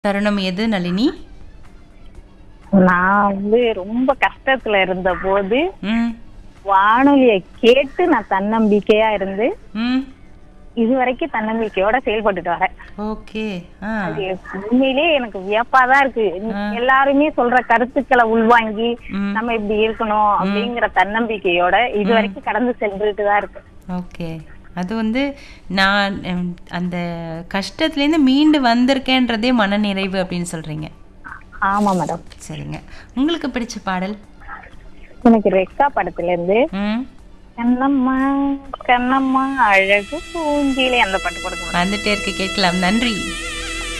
தருணம் எது நளினி நான் வந்து ரொம்ப கஷ்டத்துல இருந்த போது ம் வானொலியை கேட்டு நான் தன்னம்பிக்கையா இருந்து ம் இது வரைக்கும் தன்னம்பிக்கையோட செயல்பட்டுட்டு வரேன் ஓகே ஆ அது உண்மையிலே எனக்கு வியப்பாதான் இருக்கு எல்லாருமே சொல்ற கருத்துக்களை உள்வாங்கி ம். நம்ம இப்படி இருக்கணும் அப்படிங்கிற தன்னம்பிக்கையோட இது வரைக்கும் கடந்து சென்றுட்டு தான் இருக்கு ஓகே அது வந்து நான் ம், அந்த கஷ்டத்துலேருந்து மீண்டு வந்திருக்கேன்றதே மனநிறைவு அப்படின்னு சொல்கிறீங்க ஆமா மேடம் சரிங்க உங்களுக்கு பிடிச்ச பாடல் எனக்கு ரெக்கா படத்துல இருந்து ம் கண்ணம்மா கண்ணம்மா அழகு பூஞ்சிலே அந்த பாட்டு போடுங்க madam. வந்துட்டே இருக்கு கேட்கலாம் நன்றி